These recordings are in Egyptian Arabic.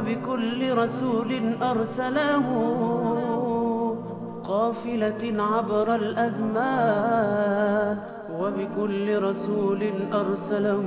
وبكل رسول أرسله قافلة عبر الأزمان وبكل رسول أرسله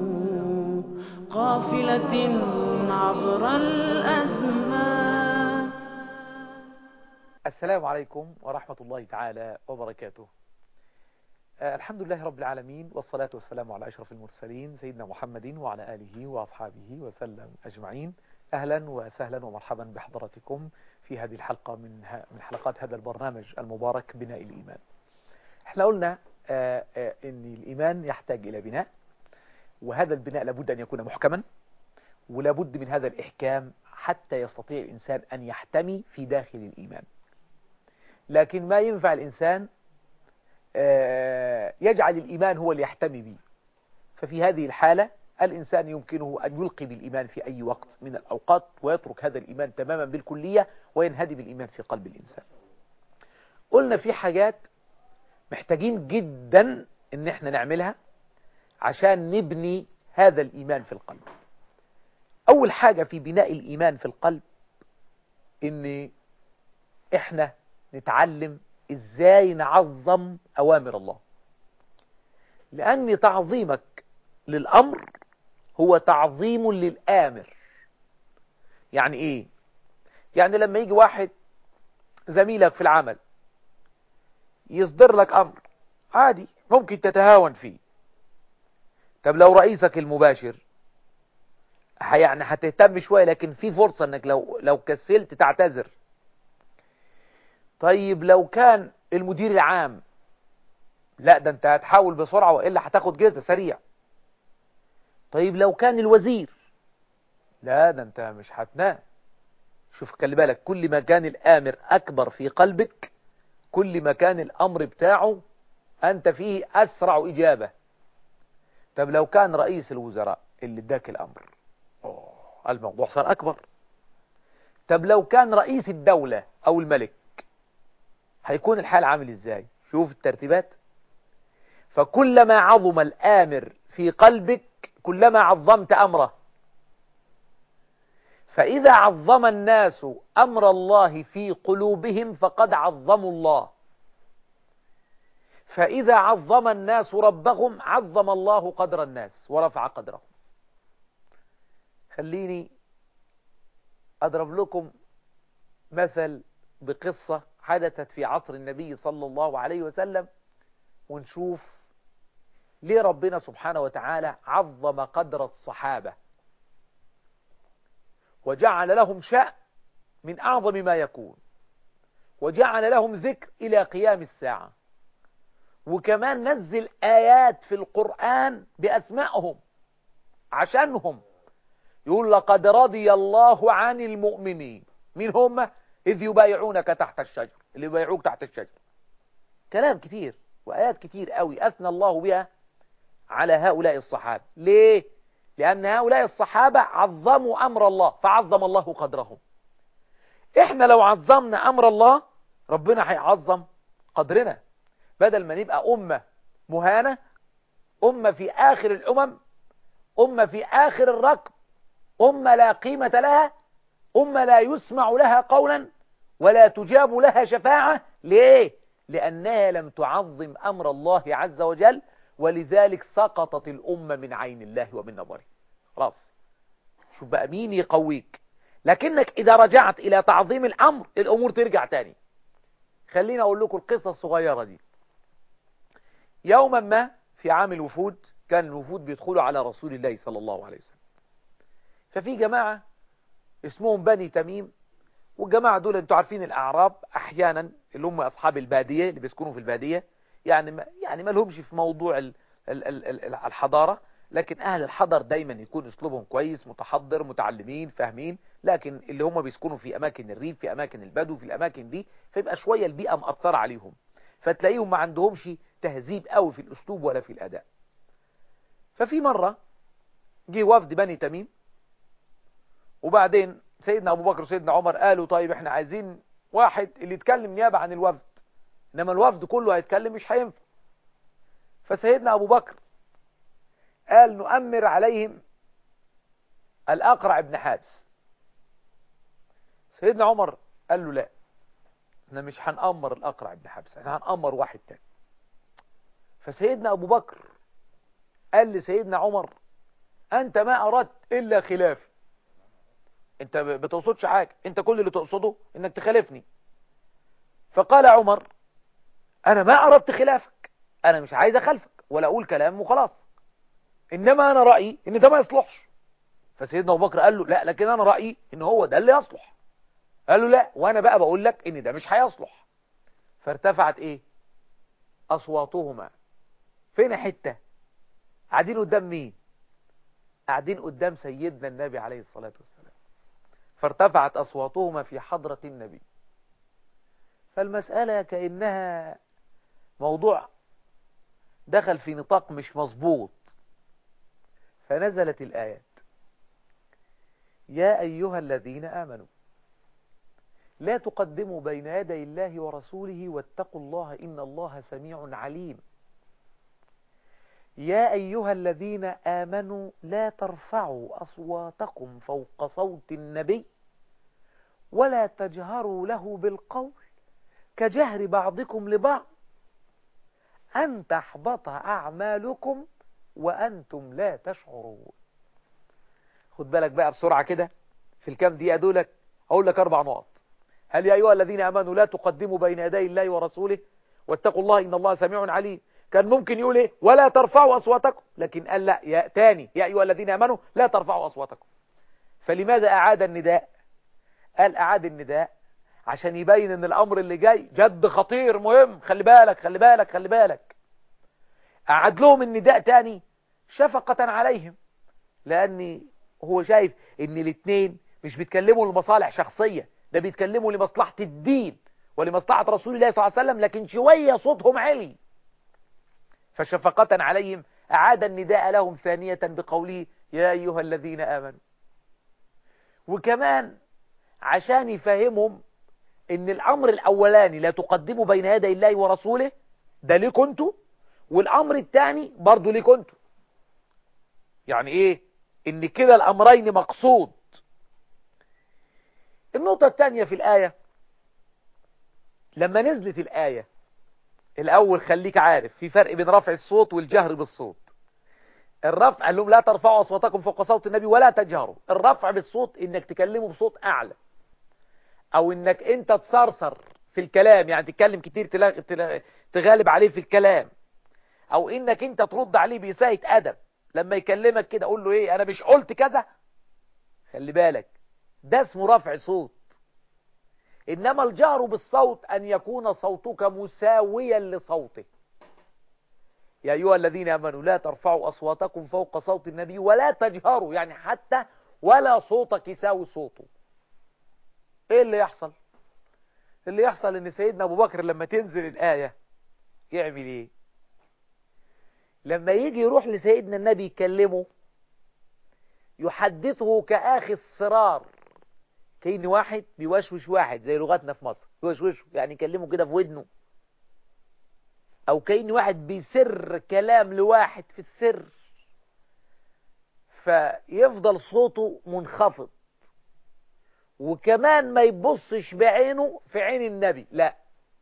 قافلة عبر الأزمان السلام عليكم ورحمة الله تعالى وبركاته آه، الحمد لله رب العالمين والصلاة والسلام على أشرف المرسلين سيدنا محمد وعلى آله وأصحابه وسلم أجمعين أهلا وسهلا ومرحبا بحضراتكم في هذه الحلقة من ه- من حلقات هذا البرنامج المبارك بناء الإيمان احنا قلنا آه، آه، أن الإيمان يحتاج إلى بناء وهذا البناء لابد أن يكون محكما ولابد من هذا الإحكام حتى يستطيع الإنسان أن يحتمي في داخل الإيمان لكن ما ينفع الإنسان آه، يجعل الإيمان هو اللي يحتمي به ففي هذه الحالة الإنسان يمكنه أن يلقي بالإيمان في أي وقت من الأوقات ويترك هذا الإيمان تماما بالكلية وينهدم الإيمان في قلب الإنسان قلنا في حاجات محتاجين جدا ان احنا نعملها عشان نبني هذا الإيمان في القلب أول حاجة في بناء الإيمان في القلب ان احنا نتعلم ازاي نعظم اوامر الله لان تعظيمك للامر هو تعظيم للامر يعني ايه يعني لما يجي واحد زميلك في العمل يصدر لك امر عادي ممكن تتهاون فيه طب لو رئيسك المباشر ه- يعني هتهتم شويه لكن في فرصه انك لو لو كسلت تعتذر طيب لو كان المدير العام لا ده انت هتحاول بسرعة وإلا هتاخد جزء سريع طيب لو كان الوزير لا ده انت مش هتنام شوف خلي بالك كل ما كان الآمر أكبر في قلبك كل ما كان الأمر بتاعه أنت فيه أسرع إجابة طب لو كان رئيس الوزراء اللي اداك الأمر أوه الموضوع صار أكبر طب لو كان رئيس الدولة أو الملك هيكون الحال عامل ازاي شوف الترتيبات فكلما عظم الآمر في قلبك كلما عظمت أمره فإذا عظم الناس أمر الله في قلوبهم فقد عظموا الله فإذا عظم الناس ربهم عظم الله قدر الناس ورفع قدرهم خليني أضرب لكم مثل بقصة حدثت في عصر النبي صلى الله عليه وسلم ونشوف ليه ربنا سبحانه وتعالى عظم قدر الصحابة وجعل لهم شأن من أعظم ما يكون وجعل لهم ذكر إلى قيام الساعة وكمان نزل آيات في القرآن بأسمائهم عشانهم يقول لقد رضي الله عن المؤمنين مين هم إذ يبايعونك تحت الشجر اللي يبايعوك تحت الشجر كلام كتير وآيات كتير قوي أثنى الله بها على هؤلاء الصحابة ليه؟ لأن هؤلاء الصحابة عظموا أمر الله فعظم الله قدرهم إحنا لو عظمنا أمر الله ربنا هيعظم قدرنا بدل ما نبقى أمة مهانة أمة في آخر الأمم أمة في آخر الركب أمة لا قيمة لها أمة لا يسمع لها قولا ولا تجاب لها شفاعة ليه؟ لأنها لم تعظم أمر الله عز وجل ولذلك سقطت الأمة من عين الله ومن نظره خلاص شوف بقى مين يقويك لكنك إذا رجعت إلى تعظيم الأمر الأمور ترجع تاني خليني أقول لكم القصة الصغيرة دي يوما ما في عام الوفود كان الوفود بيدخلوا على رسول الله صلى الله عليه وسلم ففي جماعة اسمهم بني تميم والجماعة دول انتوا عارفين الأعراب أحيانا اللي هم أصحاب البادية اللي بيسكنوا في البادية يعني ما يعني ما لهمش في موضوع ال ال ال ال الحضارة لكن أهل الحضر دايما يكون أسلوبهم كويس متحضر متعلمين فاهمين لكن اللي هم بيسكنوا في أماكن الريف في أماكن البدو في الأماكن دي فيبقى شوية البيئة مأثرة عليهم فتلاقيهم ما عندهمش تهذيب قوي في الأسلوب ولا في الأداء ففي مرة جه وفد بني تميم وبعدين سيدنا أبو بكر وسيدنا عمر قالوا طيب احنا عايزين واحد اللي يتكلم نيابة عن الوفد إنما الوفد كله هيتكلم مش هينفع فسيدنا أبو بكر قال نؤمر عليهم الأقرع بن حابس سيدنا عمر قال له لا احنا مش هنأمر الأقرع بن حبس احنا هنأمر واحد تاني فسيدنا أبو بكر قال لسيدنا عمر أنت ما أردت إلا خلافي أنت بتقصدش حاجة أنت كل اللي تقصده إنك تخالفني فقال عمر أنا ما أردت خلافك أنا مش عايز أخالفك ولا أقول كلام وخلاص إنما أنا رأيي إن ده ما يصلحش فسيدنا أبو بكر قال له لا لكن أنا رأيي إن هو ده اللي يصلح قال له لا وأنا بقى بقول لك إن ده مش هيصلح فارتفعت إيه أصواتهما فين حتة قاعدين قدام مين قاعدين قدام سيدنا النبي عليه الصلاة والسلام فارتفعت أصواتهما في حضرة النبي فالمسألة كأنها موضوع دخل في نطاق مش مظبوط فنزلت الآيات يا أيها الذين آمنوا لا تقدموا بين يدي الله ورسوله واتقوا الله إن الله سميع عليم يا أيها الذين آمنوا لا ترفعوا أصواتكم فوق صوت النبي ولا تجهروا له بالقول كجهر بعضكم لبعض أن تحبط أعمالكم وأنتم لا تشعرون خد بالك بقى بسرعة كده في الكام دقيقة دولك أقول لك أربع نقط هل يا أيها الذين آمنوا لا تقدموا بين يدي الله ورسوله واتقوا الله إن الله سميع عليم كان ممكن يقول ايه ولا ترفعوا أصواتكم لكن قال لا يا تاني يا أيها الذين آمنوا لا ترفعوا أصواتكم فلماذا أعاد النداء قال أعاد النداء عشان يبين ان الأمر اللي جاي جد خطير مهم خلي بالك خلي بالك خلي بالك أعاد لهم النداء تاني شفقة عليهم لأن هو شايف ان الاثنين مش بيتكلموا لمصالح شخصية ده بيتكلموا لمصلحة الدين ولمصلحة رسول الله صلى الله عليه وسلم لكن شوية صوتهم عالي فشفقة عليهم أعاد النداء لهم ثانية بقوله يا أيها الذين آمنوا وكمان عشان يفهمهم ان الأمر الأولاني لا تقدموا بين يدي الله ورسوله ده ليه كنتوا والأمر الثاني برضو ليه كنتوا يعني ايه ان كده الأمرين مقصود النقطة الثانية في الآية لما نزلت الآية الأول خليك عارف في فرق بين رفع الصوت والجهر بالصوت الرفع قال لهم لا ترفعوا أصواتكم فوق صوت النبي ولا تجهروا الرفع بالصوت إنك تكلمه بصوت أعلى أو إنك أنت تصرصر في الكلام يعني تتكلم كتير تغالب عليه في الكلام أو إنك أنت ترد عليه بإساءة أدب لما يكلمك كده قول له إيه أنا مش قلت كذا خلي بالك ده اسمه رفع صوت إنما الجهر بالصوت أن يكون صوتك مساويا لصوته يا أيها الذين آمنوا لا ترفعوا أصواتكم فوق صوت النبي ولا تجهروا يعني حتى ولا صوتك يساوي صوته إيه اللي يحصل اللي يحصل إن سيدنا أبو بكر لما تنزل الآية يعمل إيه لما يجي يروح لسيدنا النبي يكلمه يحدثه كآخي الصرار كأن واحد بيوشوش واحد زي لغتنا في مصر يوشوشه يعني يكلمه كده في ودنه او كأن واحد بيسر كلام لواحد في السر فيفضل صوته منخفض وكمان ما يبصش بعينه في عين النبي لا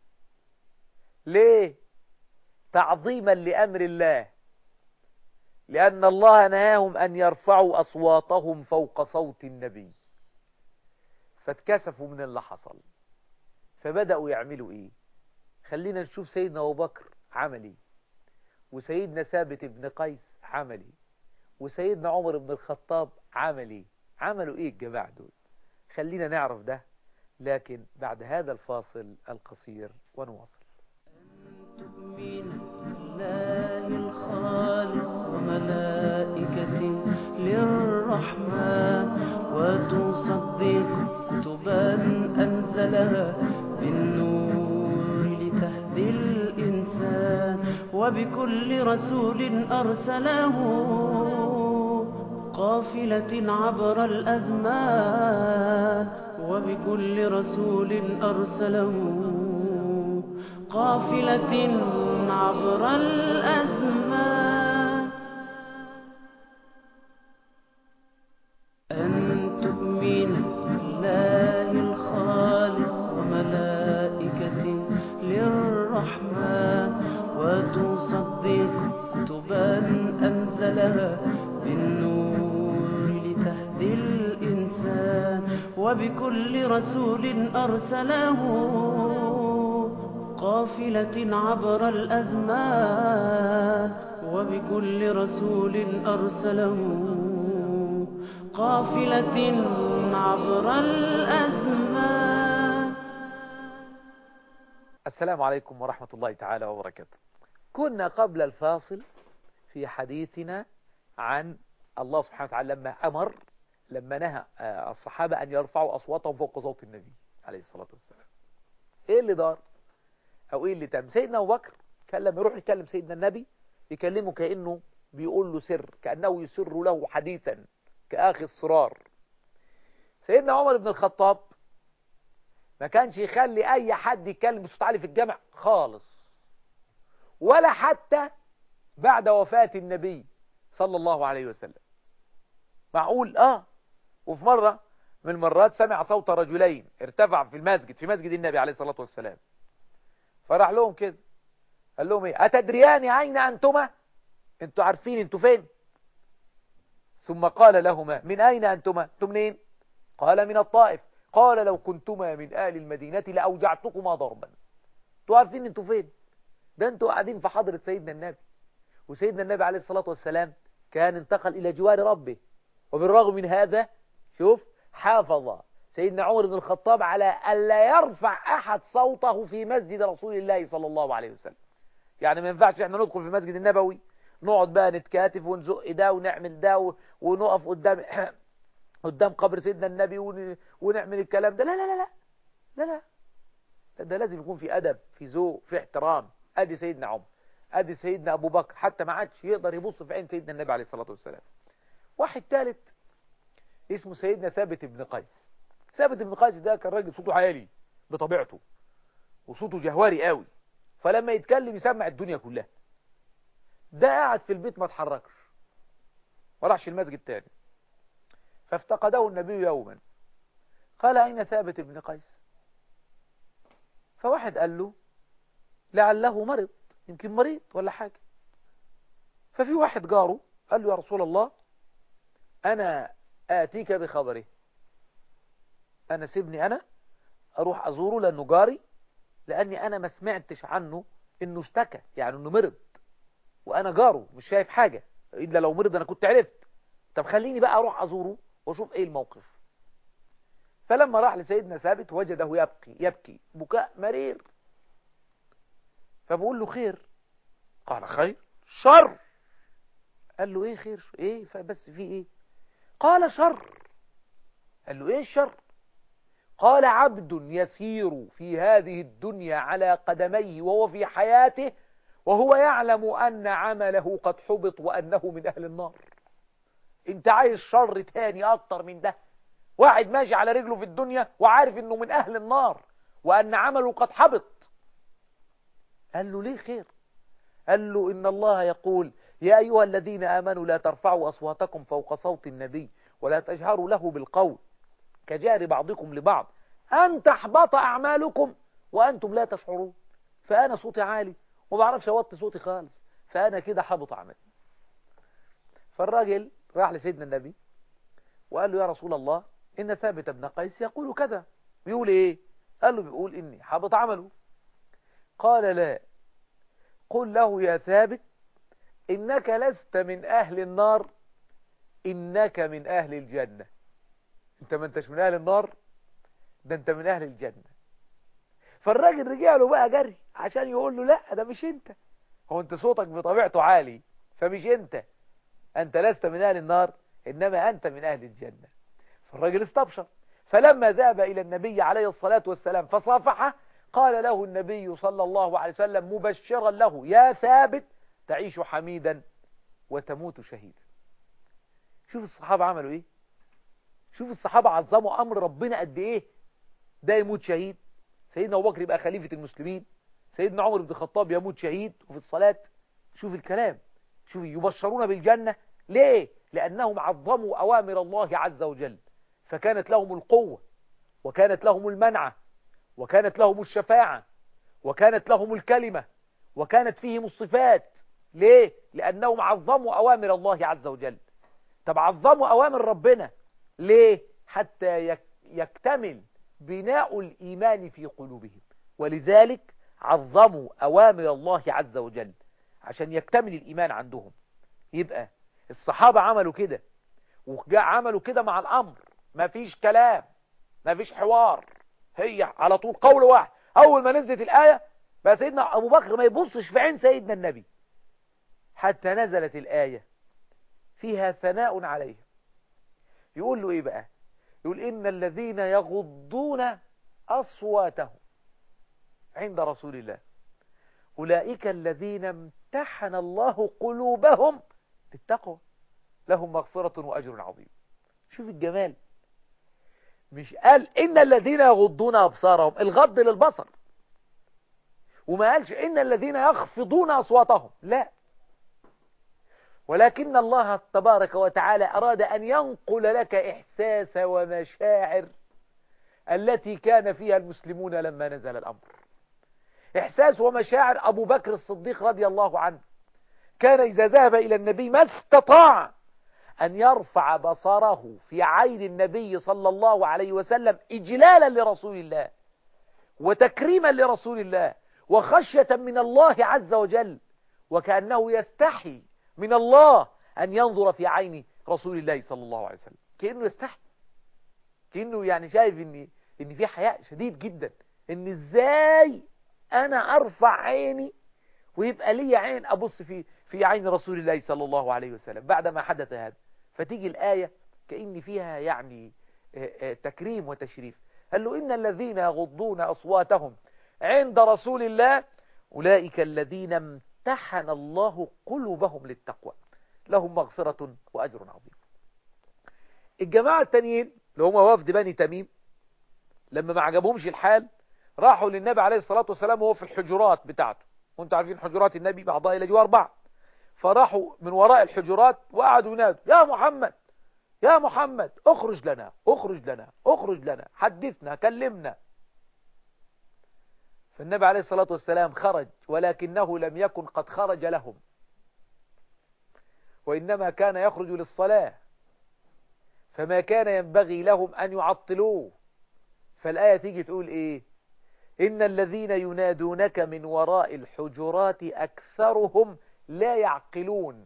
ليه تعظيما لأمر الله لأن الله نهاهم أن يرفعوا أصواتهم فوق صوت النبي فاتكسفوا من اللي حصل فبدأوا يعملوا ايه خلينا نشوف سيدنا أبو بكر عمل ايه وسيدنا ثابت بن قيس عمل ايه وسيدنا عمر بن الخطاب عمل ايه عملوا ايه الجماعة دول خلينا نعرف ده لكن بعد هذا الفاصل القصير ونواصل تؤمن بالله الخالق وملائكته للرحمن وتصدق كتبا أنزلها بالنور لتهدي الإنسان وبكل رسول أرسله قافلة عبر الأزمان وبكل رسول أرسله قافلة عبر الأزمان أن تؤمن بالله الخالق وبكل رسول أرسله قافلة عبر الأزمان وبكل رسول أرسله قافلة عبر الأزمان السلام عليكم ورحمة الله تعالى وبركاته كنا قبل الفاصل في حديثنا عن الله سبحانه وتعالى لما أمر لما نهى الصحابة أن يرفعوا أصواتهم فوق صوت النبي عليه الصلاة والسلام إيه اللي دار أو إيه اللي تم سيدنا أبو بكر كان لما يروح يكلم سيدنا النبي يكلمه كأنه بيقول له سر كأنه يسر له حديثا كآخي الصرار سيدنا عمر بن الخطاب ما كانش يخلي أي حد يتكلم بصوت عالي في الجامع خالص ولا حتى بعد وفاة النبي صلى الله عليه وسلم معقول اه وفي مرة من المرات سمع صوت رجلين ارتفع في المسجد في مسجد النبي عليه الصلاة والسلام فراح لهم كده قال لهم ايه اتدريان اين انتما انتوا عارفين انتوا فين ثم قال لهما من اين انتما انتم منين قال من الطائف قال لو كنتما من اهل المدينة لاوجعتكما ضربا انتوا عارفين انتوا فين ده انتوا قاعدين في حضرة سيدنا النبي وسيدنا النبي عليه الصلاة والسلام كان انتقل الى جوار ربه وبالرغم من هذا شوف حافظ سيدنا عمر بن الخطاب على ألا يرفع أحد صوته في مسجد رسول الله صلى الله عليه وسلم يعني ما ينفعش احنا ندخل في المسجد النبوي نقعد بقى نتكاتف ونزق ده ونعمل ده ونقف قدام قدام قبر سيدنا النبي ونعمل الكلام ده لا لا لا لا لا لا ده, ده لازم يكون في أدب في ذوق في احترام أدي سيدنا عمر أدي سيدنا أبو بكر حتى ما عادش يقدر يبص في عين سيدنا النبي عليه الصلاة والسلام واحد ثالث اسمه سيدنا ثابت بن قيس ثابت بن قيس ده كان راجل صوته عالي بطبيعته وصوته جهوري قوي فلما يتكلم يسمع الدنيا كلها ده قاعد في البيت ما اتحركش ما راحش المسجد تاني فافتقده النبي يوما قال أين ثابت بن قيس فواحد قال له لعله مرض يمكن مريض ولا حاجة ففي واحد جاره قال له يا رسول الله أنا آتيك بخبره أنا سيبني أنا أروح أزوره لأنه جاري لأني أنا ما سمعتش عنه إنه اشتكى يعني إنه مرض وأنا جاره مش شايف حاجة إلا لو مرض أنا كنت عرفت طب خليني بقى أروح أزوره وأشوف إيه الموقف فلما راح لسيدنا ثابت وجده يبكي يبكي بكاء مرير فبقول له خير قال خير شر قال له ايه خير ايه فبس في ايه قال شر قال له ايه الشر قال عبد يسير في هذه الدنيا على قدميه وهو في حياته وهو يعلم أن عمله قد حبط وأنه من أهل النار انت عايز شر تاني أكتر من ده واحد ماشي على رجله في الدنيا وعارف أنه من أهل النار وأن عمله قد حبط قال له ليه خير قال له إن الله يقول يا أيها الذين آمنوا لا ترفعوا أصواتكم فوق صوت النبي ولا تجهروا له بالقول كجار بعضكم لبعض أن تحبط أعمالكم وأنتم لا تشعرون فأنا صوتي عالي وما بعرفش أوطي صوتي خالص فأنا كده حبط عملي فالراجل راح لسيدنا النبي وقال له يا رسول الله إن ثابت بن قيس يقول كذا بيقول إيه قال له بيقول إني حبط عمله قال لا قل له يا ثابت إنك لست من أهل النار إنك من أهل الجنة أنت ما أنتش من أهل النار ده أنت من أهل الجنة فالراجل رجع له بقى جري عشان يقول له لا ده مش أنت هو أنت صوتك بطبيعته عالي فمش أنت أنت لست من أهل النار إنما أنت من أهل الجنة فالراجل استبشر فلما ذهب إلى النبي عليه الصلاة والسلام فصافحه قال له النبي صلى الله عليه وسلم مبشرا له يا ثابت تعيش حميدا وتموت شهيدا شوف الصحابة عملوا ايه شوف الصحابة عظموا امر ربنا قد ايه ده يموت شهيد سيدنا ابو بكر يبقى خليفة المسلمين سيدنا عمر بن الخطاب يموت شهيد وفي الصلاة شوف الكلام شوف يبشرون بالجنة ليه لأنهم عظموا أوامر الله عز وجل فكانت لهم القوة وكانت لهم المنعة وكانت لهم الشفاعة وكانت لهم الكلمة وكانت فيهم الصفات ليه لأنهم عظموا أوامر الله عز وجل طب عظموا أوامر ربنا ليه حتى يكتمل بناء الإيمان في قلوبهم ولذلك عظموا أوامر الله عز وجل عشان يكتمل الإيمان عندهم يبقى الصحابة عملوا كده وعملوا كده مع الأمر ما فيش كلام ما فيش حوار هي على طول قول واحد أول ما نزلت الآية بقى سيدنا أبو بكر ما يبصش في عين سيدنا النبي حتى نزلت الآية فيها ثناء عليه يقول له إيه بقى يقول إن الذين يغضون أصواتهم عند رسول الله أولئك الذين امتحن الله قلوبهم للتقوى لهم مغفرة وأجر عظيم شوف الجمال مش قال إن الذين يغضون أبصارهم الغض للبصر وما قالش إن الذين يخفضون أصواتهم لا ولكن الله تبارك وتعالى أراد أن ينقل لك إحساس ومشاعر التي كان فيها المسلمون لما نزل الأمر إحساس ومشاعر أبو بكر الصديق رضي الله عنه كان إذا ذهب إلى النبي ما استطاع أن يرفع بصره في عين النبي صلى الله عليه وسلم إجلالا لرسول الله وتكريما لرسول الله وخشية من الله عز وجل وكأنه يستحي من الله أن ينظر في عين رسول الله صلى الله عليه وسلم كأنه يستحي كأنه يعني شايف إن, إن في حياء شديد جدا إن إزاي أنا أرفع عيني ويبقى لي عين أبص في في عين رسول الله صلى الله عليه وسلم بعدما حدث هذا فتيجي الآية كأن فيها يعني تكريم وتشريف قال له إن الذين يغضون أصواتهم عند رسول الله أولئك الذين امتحن الله قلوبهم للتقوى لهم مغفرة وأجر عظيم الجماعة التانيين اللي هم وفد بني تميم لما ما عجبهمش الحال راحوا للنبي عليه الصلاة والسلام وهو في الحجرات بتاعته وانتم عارفين حجرات النبي بعضها إلى جوار بعض فراحوا من وراء الحجرات وقعدوا ينادوا يا محمد يا محمد اخرج لنا اخرج لنا اخرج لنا حدثنا كلمنا فالنبي عليه الصلاة والسلام خرج ولكنه لم يكن قد خرج لهم وإنما كان يخرج للصلاة فما كان ينبغي لهم أن يعطلوه فالآية تيجي تقول إيه إن الذين ينادونك من وراء الحجرات أكثرهم لا يعقلون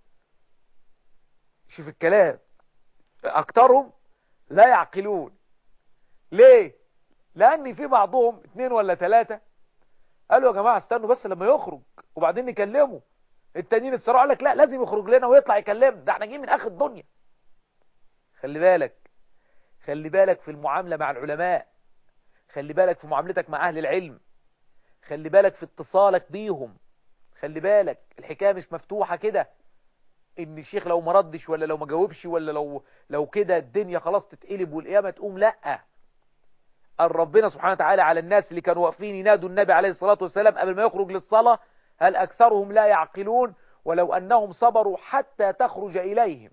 شوف الكلام أكثرهم لا يعقلون ليه لأن في بعضهم اثنين ولا ثلاثة قالوا يا جماعة استنوا بس لما يخرج وبعدين نكلمه التانيين الصراحة قال لك لا لازم يخرج لنا ويطلع يكلمنا ده احنا جايين من آخر الدنيا خلي بالك خلي بالك في المعاملة مع العلماء خلي بالك في معاملتك مع أهل العلم خلي بالك في اتصالك بيهم خلي بالك الحكاية مش مفتوحة كده ان الشيخ لو ما ردش ولا لو ما جاوبش ولا لو لو كده الدنيا خلاص تتقلب والقيامة تقوم لا قال ربنا سبحانه وتعالى على الناس اللي كانوا واقفين ينادوا النبي عليه الصلاة والسلام قبل ما يخرج للصلاة هل أكثرهم لا يعقلون ولو أنهم صبروا حتى تخرج إليهم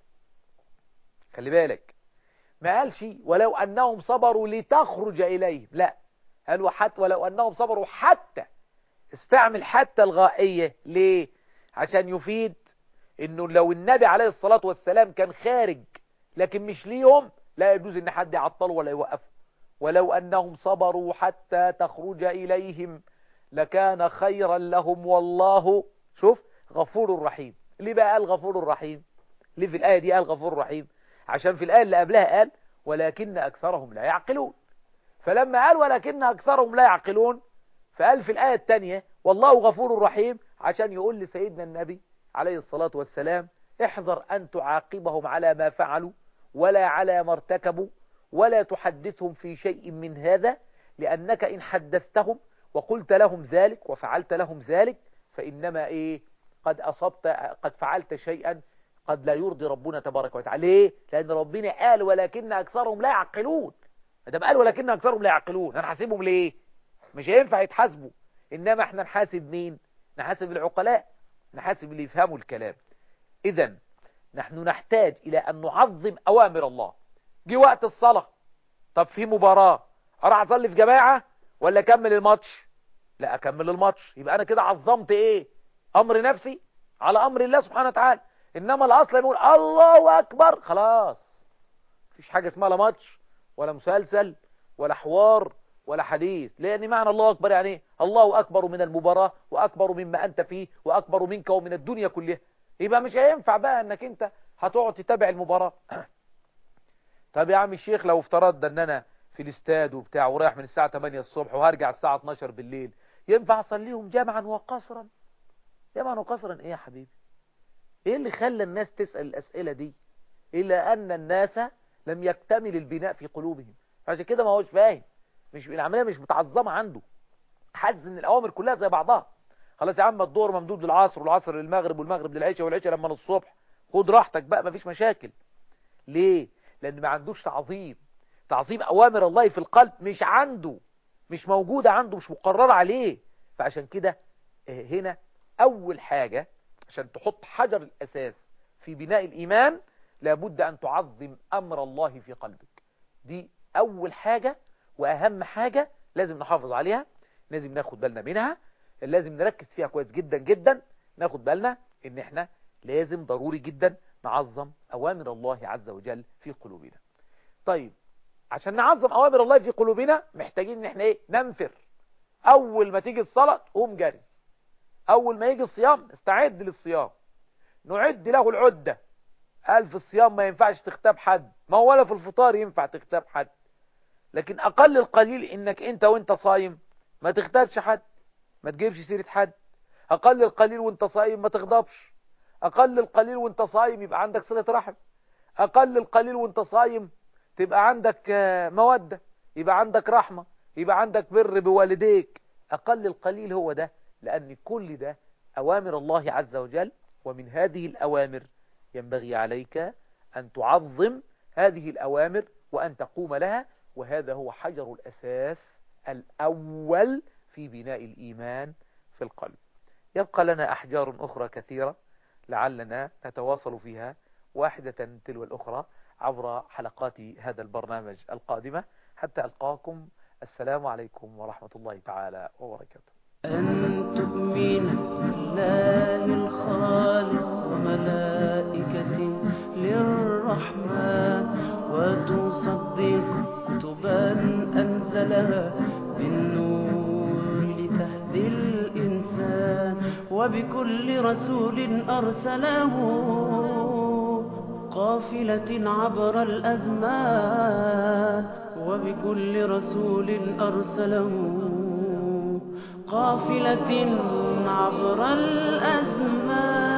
خلي بالك ما قالش ولو أنهم صبروا لتخرج إليهم لا قالوا حتى ولو أنهم صبروا حتى استعمل حتى الغائية ليه عشان يفيد انه لو النبي عليه الصلاة والسلام كان خارج لكن مش ليهم لا يجوز ان حد يعطله ولا يوقفه ولو انهم صبروا حتى تخرج اليهم لكان خيرا لهم والله شوف غفور رحيم ليه بقى قال غفور رحيم ليه في الآية دي قال غفور رحيم عشان في الآية اللي قبلها قال ولكن أكثرهم لا يعقلون فلما قال ولكن أكثرهم لا يعقلون فقال في الآية الثانية والله غفور رحيم عشان يقول لسيدنا النبي عليه الصلاة والسلام احذر أن تعاقبهم على ما فعلوا ولا على ما ارتكبوا ولا تحدثهم في شيء من هذا لأنك إن حدثتهم وقلت لهم ذلك وفعلت لهم ذلك فإنما إيه قد أصبت قد فعلت شيئا قد لا يرضي ربنا تبارك وتعالى ليه لأن ربنا قال ولكن أكثرهم لا يعقلون ده قال ولكن أكثرهم لا يعقلون هنحاسبهم ليه مش هينفع يتحاسبوا إنما احنا نحاسب مين نحاسب العقلاء نحاسب اللي يفهموا الكلام إذا نحن نحتاج إلى أن نعظم أوامر الله جه وقت الصلاة طب في مباراة أروح أصلي في جماعة ولا أكمل الماتش لا أكمل الماتش يبقى أنا كده عظمت إيه أمر نفسي على أمر الله سبحانه وتعالى إنما الأصل يقول الله أكبر خلاص مفيش حاجة اسمها لا ماتش ولا مسلسل ولا حوار ولا حديث لأن معنى الله أكبر يعني إيه؟ الله أكبر من المباراة وأكبر مما أنت فيه وأكبر منك ومن الدنيا كلها يبقى مش هينفع بقى أنك أنت هتقعد تتابع المباراة طب يا عم الشيخ لو افترضنا أن أنا في الاستاد وبتاع ورايح من الساعة 8 الصبح وهرجع الساعة 12 بالليل ينفع أصليهم جمعا وقصرا جمعا وقصرا إيه يا حبيبي إيه اللي خلى الناس تسأل الأسئلة دي إلا أن الناس لم يكتمل البناء في قلوبهم عشان كده ما هوش فاهم مش العملية مش متعظمة عنده حاسس ان الأوامر كلها زي بعضها خلاص يا عم الظهر ممدود للعصر والعصر للمغرب والمغرب للعشاء والعشاء لما للصبح خد راحتك بقى مفيش مشاكل ليه لأن ما عندوش تعظيم تعظيم أوامر الله في القلب مش عنده مش موجودة عنده مش مقررة عليه فعشان كده هنا أول حاجة عشان تحط حجر الأساس في بناء الإيمان لابد أن تعظم أمر الله في قلبك دي أول حاجة وأهم حاجة لازم نحافظ عليها لازم ناخد بالنا منها لازم نركز فيها كويس جدا جدا ناخد بالنا ان احنا لازم ضروري جدا نعظم أوامر الله عز وجل في قلوبنا طيب عشان نعظم أوامر الله في قلوبنا محتاجين ان احنا ايه ننفر أول ما تيجي الصلاة قوم جري أول ما يجي الصيام استعد للصيام نعد له العدة قال في الصيام ما ينفعش تختاب حد ما هو ولا في الفطار ينفع تختاب حد لكن أقل القليل إنك أنت وأنت صايم ما تغتابش حد ما تجيبش سيرة حد أقل القليل وأنت صايم ما تغضبش أقل القليل وأنت صايم يبقى عندك صلة رحم أقل القليل وأنت صايم تبقى عندك مودة يبقى عندك رحمة يبقى عندك بر بوالديك أقل القليل هو ده لأن كل ده أوامر الله عز وجل ومن هذه الأوامر ينبغي عليك أن تعظم هذه الأوامر وأن تقوم لها وهذا هو حجر الأساس الأول في بناء الإيمان في القلب يبقى لنا أحجار أخرى كثيرة لعلنا نتواصل فيها واحدة تلو الأخرى عبر حلقات هذا البرنامج القادمة حتى ألقاكم السلام عليكم ورحمة الله تعالى وبركاته أن تؤمن بالله الخالق وملائكته للرحمن وتصدق كتبا أنزلها بالنور لتهدي الإنسان وبكل رسول أرسله قافلة عبر الأزمان وبكل رسول أرسله قافلة عبر الأزمان